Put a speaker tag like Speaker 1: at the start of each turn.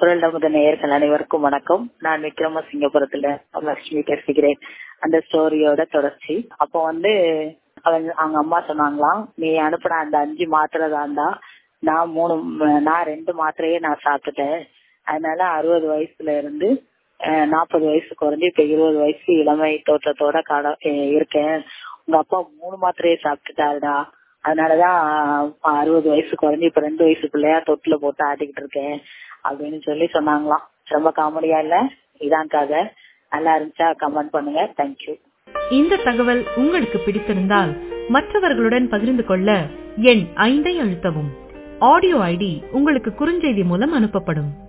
Speaker 1: குரல் நமது நேயர்கள் அனைவருக்கும் வணக்கம் நான் விக்ரமசிங்கபுரத்துல லட்சுமி பேசுகிறேன் அந்த ஸ்டோரியோட தொடர்ச்சி அப்போ வந்து அவங்க அவங்க அம்மா சொன்னாங்களாம் நீ அனுப்புன அந்த அஞ்சு மாத்திரை தான்டா நான் மூணு நான் ரெண்டு மாத்திரையே நான் சாப்பிட்டுட்டேன் அதனால அறுபது வயசுல இருந்து நாற்பது வயசு குறைஞ்சு இப்ப இருபது வயசு இளமை தோற்றத்தோட கால இருக்கேன் உங்க அப்பா மூணு மாத்திரையே சாப்பிட்டுட்டாருடா அதனாலதான் அறுபது வயசு குறைஞ்சு இப்ப ரெண்டு வயசு பிள்ளையா தொட்டில போட்டு ஆட்டிக்கிட்டு இருக்கேன் அப்படின்னு சொல்லி சொன்னாங்களாம் ரொம்ப காமெடியா இல்ல இதான் கதை நல்லா இருந்துச்சா கமெண்ட் பண்ணுங்க தேங்க்யூ
Speaker 2: இந்த தகவல் உங்களுக்கு பிடித்திருந்தால் மற்றவர்களுடன் பகிர்ந்து கொள்ள எண் ஐந்தை அழுத்தவும் ஆடியோ ஐடி உங்களுக்கு குறுஞ்செய்தி மூலம் அனுப்பப்படும்